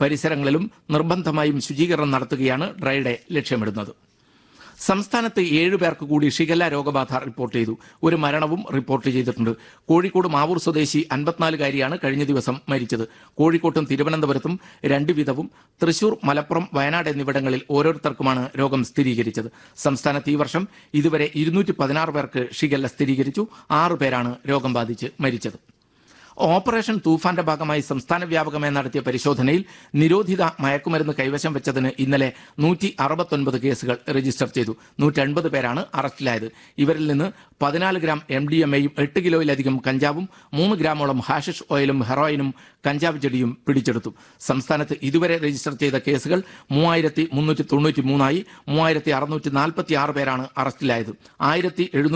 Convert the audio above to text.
പരിസരങ്ങളിലും നിർബന്ധമായും ശുചീകരണം നടത്തുകയാണ് ഡ്രൈ ഡേ ലക്ഷ്യമിടുന്നത് സംസ്ഥാനത്ത് ഏഴു പേർക്ക് കൂടി ഷിഗല്ല രോഗബാധ റിപ്പോർട്ട് ചെയ്തു ഒരു മരണവും റിപ്പോർട്ട് ചെയ്തിട്ടുണ്ട് കോഴിക്കോട് മാവൂർ സ്വദേശി അൻപത്തിനാലുകാരിയാണ് കഴിഞ്ഞ ദിവസം മരിച്ചത് കോഴിക്കോട്ടും തിരുവനന്തപുരത്തും രണ്ട് വീതവും തൃശൂർ മലപ്പുറം വയനാട് എന്നിവിടങ്ങളിൽ ഓരോരുത്തർക്കുമാണ് രോഗം സ്ഥിരീകരിച്ചത് സംസ്ഥാനത്ത് ഈ വർഷം ഇതുവരെ ഇരുന്നൂറ്റി പതിനാറ് പേർക്ക് ഷിഗല്ല സ്ഥിരീകരിച്ചു ആറ് പേരാണ് രോഗം ബാധിച്ച് മരിച്ചത് ഓപ്പറേഷൻ തൂഫാന്റെ ഭാഗമായി സംസ്ഥാന വ്യാപകമായി നടത്തിയ പരിശോധനയിൽ നിരോധിത മയക്കുമരുന്ന് കൈവശം വെച്ചതിന് ഇന്നലെ നൂറ്റി അറുപത്തൊൻപത് കേസുകൾ രജിസ്റ്റർ ചെയ്തു നൂറ്റൻപത് പേരാണ് അറസ്റ്റിലായത് ഇവരിൽ നിന്ന് പതിനാല് ഗ്രാം എം ഡി എം എയും എട്ട് കിലോയിലധികം കഞ്ചാവും മൂന്ന് ഗ്രാമോളം ഹാഷിഷ് ഓയിലും ഹെറോയിനും കഞ്ചാവ് ചെടിയും പിടിച്ചെടുത്തു സംസ്ഥാനത്ത് ഇതുവരെ രജിസ്റ്റർ ചെയ്ത കേസുകൾ മൂവായിരത്തി മുന്നൂറ്റി തൊണ്ണൂറ്റി മൂന്നായി മൂവായിരത്തി അറുന്നൂറ്റി നാൽപ്പത്തി ആറ് പേരാണ് അറസ്റ്റിലായത് ആയിരത്തി